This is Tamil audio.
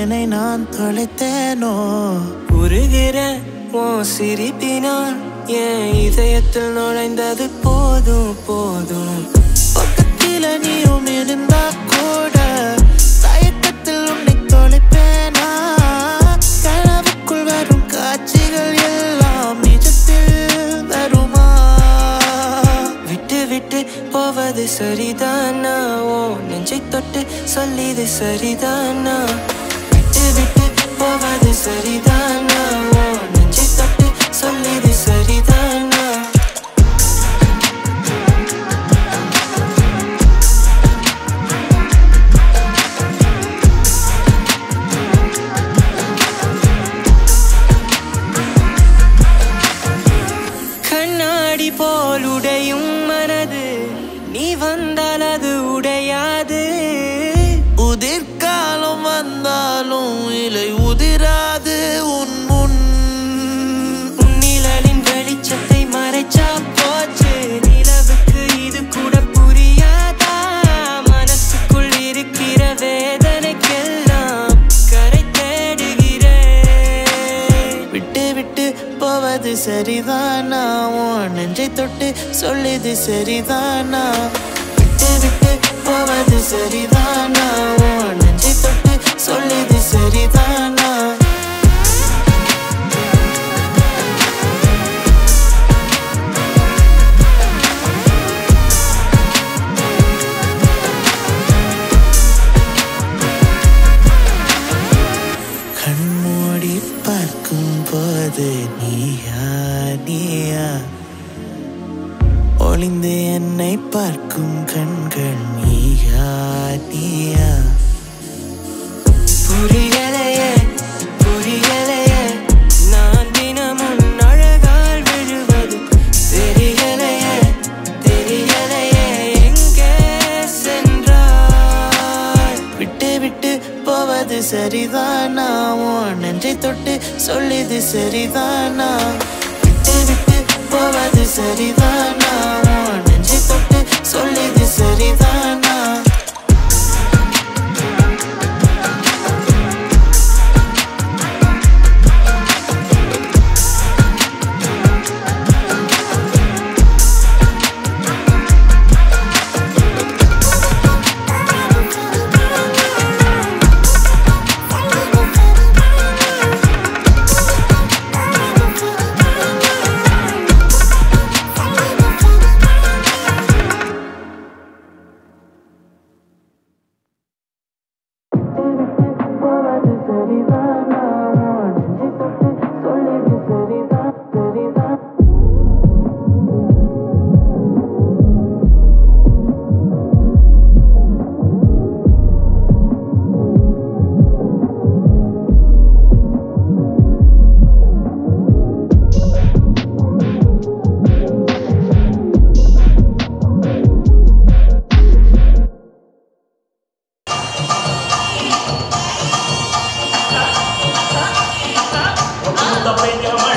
என்னை நான் தொலைத்தேனோ உருகிற உன் சிரிப்பினால் என் இதயத்தில் நுழைந்தது போதும் போதும் பக்கத்தில நீயும் இருந்தா கூட தயக்கத்தில் உன்னை தொலைப்பேனா கனவுக்குள் வரும் காட்சிகள் எல்லாம் நிஜத்தில் வருமா விட்டு விட்டு போவது சரிதானா ஓ நெஞ்சை தொட்டு சொல்லிது சரிதானா விட்டு விட்டு போவது சரிதானா ஓ நெஞ்சை தொட்டு சொல்லிது சரிதானா கண்ணாடி போல் உடையும் மனது நீ வந்தால் அது உடையாது உதிர்காலம் வந்தாலும் இலை உதிராது உன் முன் உன் நிழலின் வெளிச்சத்தை மறைச்சா போச்சு நிலவுக்கு இது கூட புரியாதா மனசுக்குள் இருக்கிற வேதனைக்கெல்லாம் கரை தேடுகிறேன் விட்டு விட்டு போவது சரிதானா உன் நெஞ்சை தொட்டு சொல்லுது சரிதானா விட்டு விட்டு போவது சரிதானா உன் நெஞ்சை தொட்டு சொல்லுது சரிதானா கண்மூடி பார்க்கும் போது நீயா நீயா ஒளிந்து என்னை பார்க்கும் கண்கள் நீயா நீயா புரியலையே புரியலையே நான் தினமும் அழகால் விழுவது தெரியலையே தெரியலையே எங்கே சென்றாய் விட்டு விட்டு போவது சரிதானா உன் நெஞ்சை தொட்டு சொல்லுது சரிதானா விட்டு விட்டு போவது சரிதானா உன் நெஞ்சை தொட்டு சொல்லுது சரிதானா போவது சரிதானா உன் நெஞ்சை தொட்டு சொல்லுது சரிதான் சரிதான் Punta Peña,